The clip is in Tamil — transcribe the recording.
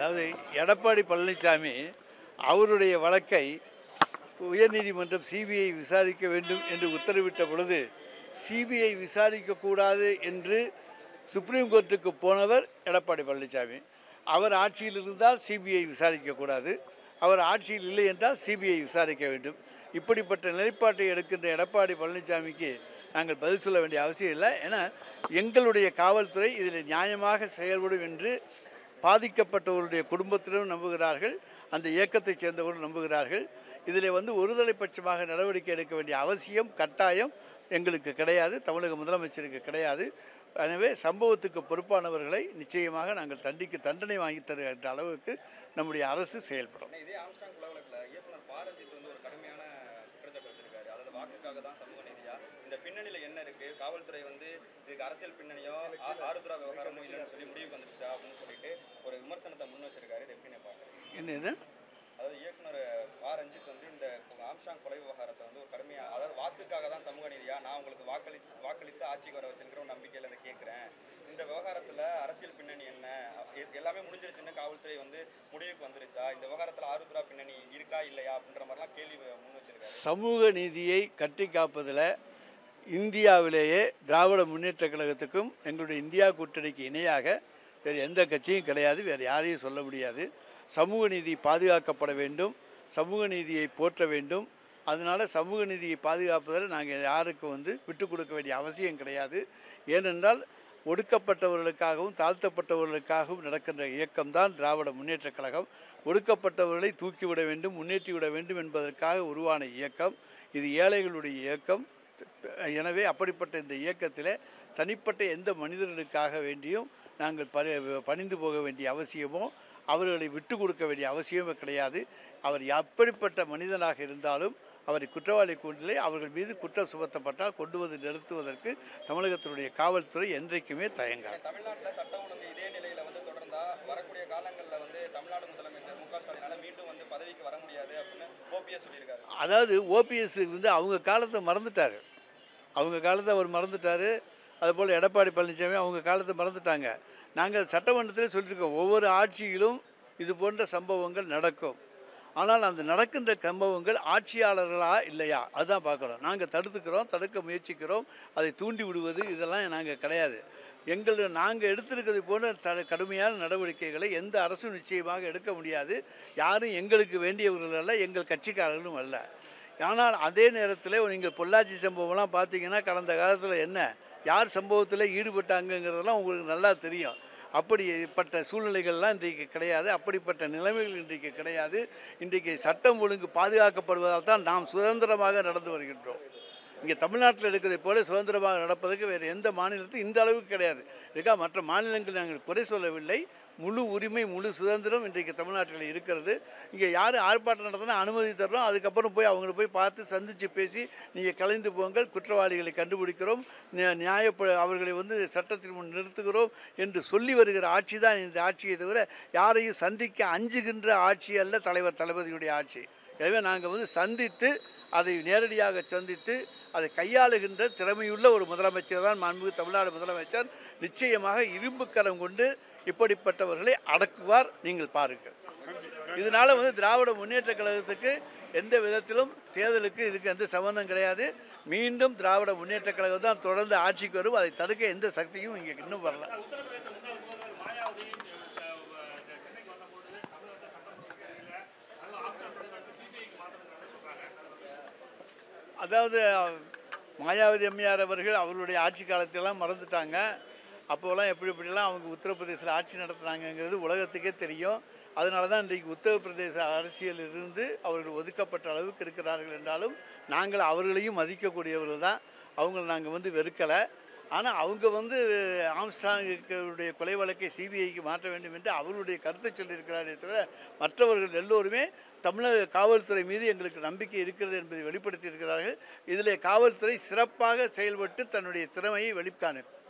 அதாவது எடப்பாடி பழனிசாமி அவருடைய வழக்கை உயர்நீதிமன்றம் சிபிஐ விசாரிக்க வேண்டும் என்று உத்தரவிட்ட பொழுது சிபிஐ விசாரிக்கக்கூடாது என்று சுப்ரீம் கோர்ட்டுக்கு போனவர் எடப்பாடி பழனிசாமி அவர் ஆட்சியில் இருந்தால் சிபிஐ விசாரிக்கக்கூடாது அவர் ஆட்சியில் இல்லை என்றால் சிபிஐ விசாரிக்க வேண்டும் இப்படிப்பட்ட நிலைப்பாட்டை எடுக்கின்ற எடப்பாடி பழனிசாமிக்கு நாங்கள் பதில் சொல்ல வேண்டிய அவசியம் இல்லை ஏன்னா எங்களுடைய காவல்துறை இதில் நியாயமாக செயல்படும் என்று பாதிக்கப்பட்டவருடைய குடும்பத்தினரும் நம்புகிறார்கள் அந்த இயக்கத்தைச் சேர்ந்தவர்கள் நம்புகிறார்கள் இதில் வந்து ஒருதலை பட்சமாக நடவடிக்கை எடுக்க வேண்டிய அவசியம் கட்டாயம் எங்களுக்கு கிடையாது தமிழக முதலமைச்சருக்கு கிடையாது எனவே சம்பவத்துக்கு பொறுப்பானவர்களை நிச்சயமாக நாங்கள் தண்டிக்க தண்டனை வாங்கி தருகின்ற அளவுக்கு நம்முடைய அரசு செயல்படும் ஆனா இதே ஆம்ஸ்டாங் கொலை வழக்குல இயக்குனர் பாரஞ்சித் வந்து ஒரு கடுமையான குற்றச்சாட்டு வச்சிருக்காரு அதாவது வாக்குக்காக தான் சமூக நீதியா இந்த பின்னணியில என்ன இருக்கு காவல்துறை வந்து இதுக்கு அரசியல் பின்னணியோ ஆ- ஆருத்ரா விவகாரமோ இல்லைன்னு சொல்லி முடிவுக்கு வந்துருச்சா அப்படின்னு சொல்லிட்டு ஒரு விமர்சனத்தை முன் வச்சிருக்காரு இது எப்படி பாக்குறேன் என்னது அதாவது இயக்குனர் பா ரஞ்சித் வந்து இந்த ஆம்ஸ்டாங் கொலை விவகாரத்தை வந்து ஒரு கடுமையா அதாவது வாக்குக்காக தான் சமூக நீதியா நான் உங்களுக்கு வாக்களி வாக்களித்து ஆட்சிக்கு வர வச்சிருக்கிற ஒரு நம்பிக்கையில இதை கேட்கிறேன் இந்த விவகாரத்துல அரசியல் பின்னணி என்ன எ- எல்லாமே முடிஞ்சிருச்சுன்னு காவல்துறை வந்து முடிவுக்கு வந்துருச்சா இந்த விவகாரத்துல ஆருத்ரா பின்னணி இருக்கா இல்லையா அப்படின்ற மாதிரிலாம் கேள்வி முன் வச்சிருக்காரு சமூக நீதியை கட்டி காப்பதில் இந்தியாவிலேயே திராவிட முன்னேற்ற கழகத்துக்கும் எங்களுடைய இந்தியா கூட்டணிக்கு இணையாக வேறு எந்த கட்சியும் கிடையாது வேறு யாரையும் சொல்ல முடியாது சமூக நீதி பாதுகாக்கப்பட வேண்டும் சமூக நீதியை போற்ற வேண்டும் அதனால் சமூக நீதியை பாதுகாப்பதில் நாங்கள் யாருக்கும் வந்து விட்டு கொடுக்க வேண்டிய அவசியம் கிடையாது ஏனென்றால் ஒடுக்கப்பட்டவர்களுக்காகவும் தாழ்த்தப்பட்டவர்களுக்காகவும் நடக்கின்ற இயக்கம்தான் திராவிட முன்னேற்றக் கழகம் ஒடுக்கப்பட்டவர்களை தூக்கிவிட வேண்டும் முன்னேற்றிவிட வேண்டும் என்பதற்காக உருவான இயக்கம் இது ஏழைகளுடைய இயக்கம் எனவே அப்படிப்பட்ட இந்த இயக்கத்தில் தனிப்பட்ட எந்த மனிதர்களுக்காக வேண்டியும் நாங்கள் பரி பணிந்து போக வேண்டிய அவசியமோ அவர்களை விட்டு கொடுக்க வேண்டிய அவசியமோ கிடையாது அவர் எப்படிப்பட்ட மனிதனாக இருந்தாலும் அவரை குற்றவாளி கூண்டிலே அவர்கள் மீது குற்றம் சுமத்தப்பட்டால் கொண்டு வந்து நிறுத்துவதற்கு தமிழகத்தினுடைய காவல்துறை என்றைக்குமே தயங்காது தமிழ்நாட்டுல சட்ட ஒழுங்கு இதே நிலையில வந்து தொடர்ந்தா வரக்கூடிய காலங்கள்ல வந்து தமிழ்நாடு முதலமைச்சர் மு க ஸ்டாலினால மீண்டும் வந்து பதவிக்கு வர முடியாது அப்படின்னு ஓபிஎஸ் சொல்லியிருக்காரு அதாவது ஓபிஎஸ் வந்து அவங்க காலத்தை மறந்துட்டார் அவங்க காலத்தை அவர் மறந்துட்டார் அதுபோல் எடப்பாடி பழனிசாமி அவங்க காலத்தை மறந்துட்டாங்க நாங்கள் சட்டமன்றத்திலே சொல்லியிருக்கோம் ஒவ்வொரு ஆட்சியிலும் இது போன்ற சம்பவங்கள் நடக்கும் ஆனால் அந்த நடக்கின்ற சம்பவங்கள் ஆட்சியாளர்களா இல்லையா அதுதான் பார்க்குறோம் நாங்கள் தடுத்துக்கிறோம் தடுக்க முயற்சிக்கிறோம் அதை தூண்டி விடுவது இதெல்லாம் நாங்கள் கிடையாது எங்கள் நாங்கள் எடுத்திருக்கிறது போன்ற த கடுமையான நடவடிக்கைகளை எந்த அரசும் நிச்சயமாக எடுக்க முடியாது யாரும் எங்களுக்கு வேண்டியவர்கள் அல்ல எங்கள் கட்சிக்காரர்களும் அல்ல ஆனால் அதே நேரத்தில் நீங்கள் பொள்ளாச்சி சம்பவம்லாம் பார்த்தீங்கன்னா கடந்த காலத்தில் என்ன யார் சம்பவத்தில் ஈடுபட்டாங்கங்கிறதெல்லாம் உங்களுக்கு நல்லா தெரியும் அப்படிப்பட்ட சூழ்நிலைகள்லாம் இன்றைக்கு கிடையாது அப்படிப்பட்ட நிலைமைகள் இன்றைக்கு கிடையாது இன்றைக்கு சட்டம் ஒழுங்கு பாதுகாக்கப்படுவதால் தான் நாம் சுதந்திரமாக நடந்து வருகின்றோம் இங்கே தமிழ்நாட்டில் இருக்கிறதை போல சுதந்திரமாக நடப்பதற்கு வேறு எந்த மாநிலத்திலும் இந்த அளவுக்கு கிடையாது இதுக்காக மற்ற மாநிலங்கள் நாங்கள் குறை சொல்லவில்லை முழு உரிமை முழு சுதந்திரம் இன்றைக்கு தமிழ்நாட்டில் இருக்கிறது இங்கே யார் ஆர்ப்பாட்டம் நடத்தினா அனுமதி தர்றோம் அதுக்கப்புறம் போய் அவங்கள போய் பார்த்து சந்தித்து பேசி நீங்கள் கலைந்து போங்கள் குற்றவாளிகளை கண்டுபிடிக்கிறோம் நியா- நியாயப்ப அவர்களை வந்து சட்டத்தின் முன் நிறுத்துகிறோம் என்று சொல்லி வருகிற ஆட்சி தான் இந்த ஆட்சியை தவிர யாரையும் சந்திக்க அஞ்சுகின்ற ஆட்சி அல்ல தலைவர் தளபதியுடைய ஆட்சி எனவே நாங்கள் வந்து சந்தித்து அதை நேரடியாக சந்தித்து அதை கையாளுகின்ற திறமையுள்ள ஒரு முதலமைச்சர் தான் மாண்புமிகு தமிழ்நாடு முதலமைச்சர் நிச்சயமாக இரும்புக்கரம் கொண்டு இப்படிப்பட்டவர்களை அடக்குவார் நீங்கள் பாருங்கள் இதனால வந்து திராவிட முன்னேற்ற கழகத்துக்கு எந்த விதத்திலும் தேர்தலுக்கு இதுக்கு எந்த சம்பந்தம் கிடையாது மீண்டும் திராவிட முன்னேற்ற கழகம் தான் தொடர்ந்து ஆட்சிக்கு வரும் அதை தடுக்க எந்த சக்தியும் இங்கே இன்னும் வரல அதாவது மாயாவதி அம்மையார் அவர்கள் அவர்களுடைய ஆட்சி காலத்தையெல்லாம் மறந்துட்டாங்க அப்போலாம் எப்படி எப்படிலாம் அவங்க உத்தரப்பிரதேசத்தில் ஆட்சி நடத்துனாங்கங்கிறது உலகத்துக்கே தெரியும் அதனால தான் இன்றைக்கு உத்தரப்பிரதேச அரசியலில் இருந்து அவர்கள் ஒதுக்கப்பட்ட அளவுக்கு இருக்கிறார்கள் என்றாலும் நாங்கள் அவர்களையும் மதிக்கக்கூடியவர்கள் தான் அவங்கள நாங்கள் வந்து வெறுக்கலை ஆனால் அவங்க வந்து ஆம்ஸ்டாங்குடைய கொலை வழக்கை சிபிஐக்கு மாற்ற வேண்டும் என்று அவருடைய கருத்தை சொல்லியிருக்கிறாரே தவிர மற்றவர்கள் எல்லோருமே தமிழக காவல்துறை மீது எங்களுக்கு நம்பிக்கை இருக்கிறது என்பதை வெளிப்படுத்தி இருக்கிறார்கள் இதில் காவல்துறை சிறப்பாக செயல்பட்டு தன்னுடைய திறமையை வெளிக்காணும்